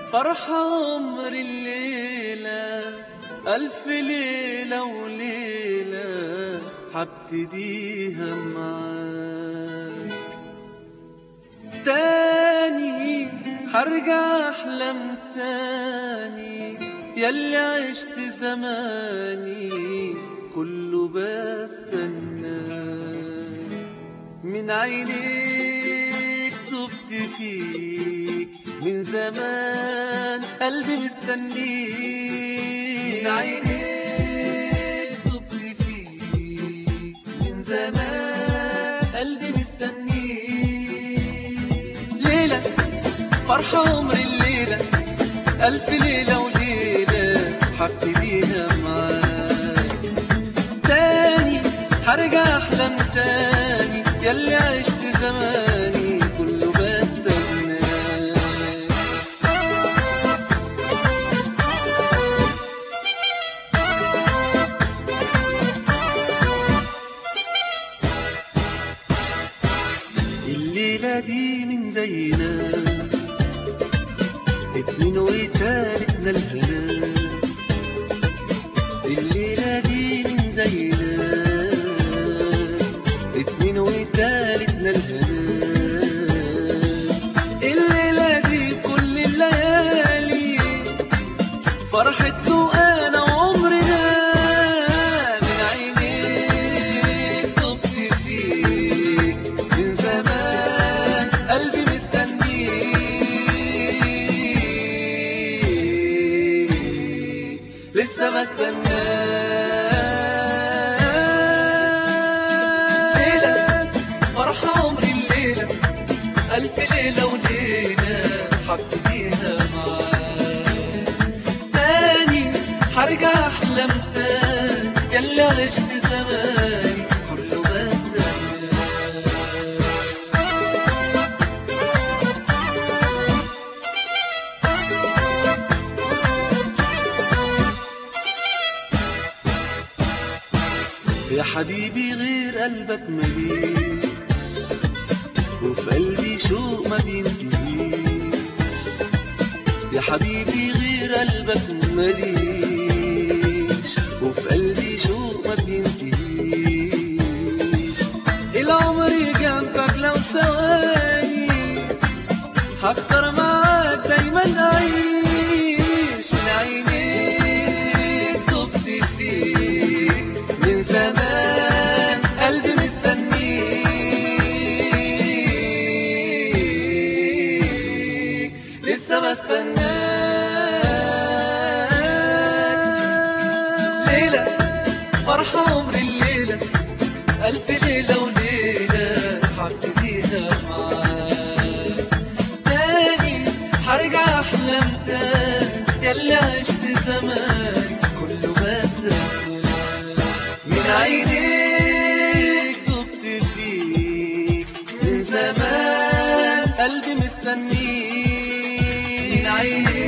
فرحة عمر الليلة ألف ليلة وليلة حبتديها معاك تاني حرجع أحلم تاني يلي عشت زماني كله بستناك من عينيك طفت فيك من زمان قلبي مستنيك من عينيك طفت فيك من زمان قلبي مستنيك ليلة فرحة عمر الليلة ألف ليلة وليلة حبتديها معاك تاني هرجع أحلم تاني يلي عشت زماني كله بستناك الليلة دي من زينا اتنين وتالتنا الهنا الليلة دي من زينا اتنين وتالتنا الهنا الليلة دي كل الليالي فرحته أنا وعمرنا من عينيك طبت فيك من زمان قلبي مستنيك لسه بستناك ليلة فرحة عمري الليلة ألف ليلة وليلة حبتديها معاك تاني هرجع أحلم تاني يلا عشت زماني كله بستناك يا حبيبي غير قلبك مليش وفي قلبي شوق ما بينتهيش يا حبيبي غير قلبك مليش وفي قلبي شوق ما بينتهيش العمر جنبك لو ثواني هختار معاك دايما اعيش من عينيك طبت فيك من زمان قلبي مستنيك لسه بستناك ليلة فرحة عمر الليلة ألف ليلة وليلة حبتديها معاك تاني هرجع أحلم تاني يلي عشت زمان كله بستناك من عينيك طبت فيك من زمان قلبي مستنيك من عينيك